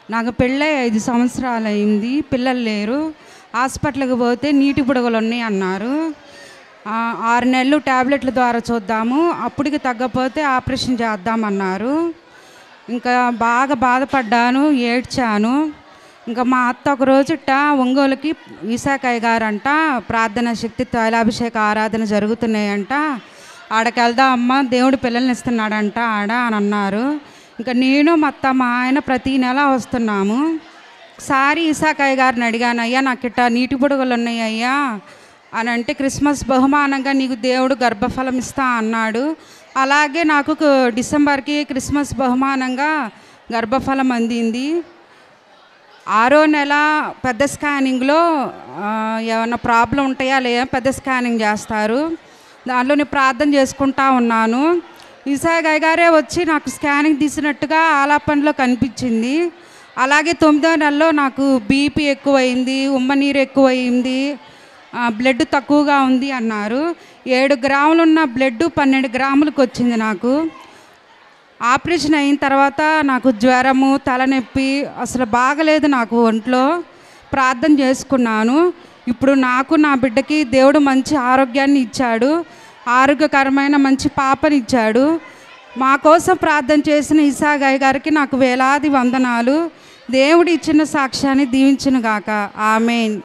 నాకు పెళ్ళై ఐదు సంవత్సరాలు అయింది పిల్లలు లేరు హాస్పిటల్కి పోతే నీటి బుడగలు ఉన్నాయి అన్నారు ఆ, ఆరు నెలలు ట్యాబ్లెట్ల ద్వారా చూద్దాము అప్పటికి తగ్గపోతే ఆపరేషన్ చేద్దామన్నారు ఇంకా బాగా బాధపడ్డాను ఏడ్చాను ఇంకా మా అత్త ఒక రోజుట ఒంగోలుకి ఈశాకయ్య గారంట ప్రార్థన శక్తి తైలాభిషేక ఆరాధన జరుగుతున్నాయంట ఆడకి వెళ్దాం అమ్మ దేవుడు పిల్లల్ని ఇస్తున్నాడంట ఆడ అని అన్నారు ఇంకా నేను మా అత్త మా ఆయన ప్రతి నెల వస్తున్నాము ఒకసారి ఈశాకయ్య గారిని అడిగాను అయ్యా నాకు ఇట్ట నీటి బుడగలు ఉన్నాయి అయ్యా అని అంటే క్రిస్మస్ బహుమానంగా నీకు దేవుడు గర్భఫలం ఇస్తా అన్నాడు అలాగే నాకు కు- డిసెంబర్కి క్రిస్మస్ బహుమానంగా గర్భఫలం అందింది ఆరో నెల పెద్ద స్కానింగ్లో ఆ, ఏమన్నా ప్రాబ్లం ఉంటాయా లేదా పెద్ద స్కానింగ్ చేస్తారు దానిలో నేను ప్రార్థన చేసుకుంటా ఉన్నాను ఈసాగయ్య గారే వచ్చి నాకు స్కానింగ్ తీసినట్టుగా ఆలాపనలో కనిపించింది అలాగే తొమ్మిదో నెలలో నాకు బీపీ ఎక్కువైంది ఉమ్మ నీరు ఎక్కువైంది ఆ, బ్లడ్ తక్కువగా ఉంది అన్నారు ఏడు గ్రాములు ఉన్న బ్లడ్ పన్నెండు గ్రాములకు వచ్చింది నాకు ఆపరేషన్ అయిన తర్వాత నాకు జ్వరము తలనొప్పి అసలు బాగలేదు నాకు ఒంట్లో ప్రార్థన చేసుకున్నాను ఇప్పుడు నాకు నా బిడ్డకి దేవుడు మంచి ఆరోగ్యాన్ని ఇచ్చాడు ఆరోగ్యకరమైన మంచి పాపని ఇచ్చాడు మా కోసం ప్రార్థన చేసిన ఇసాగాయ్ గారికి నాకు వేలాది వందనాలు దేవుడు ఇచ్చిన సాక్ష్యాన్ని దీవించునుగాక ఆమెన్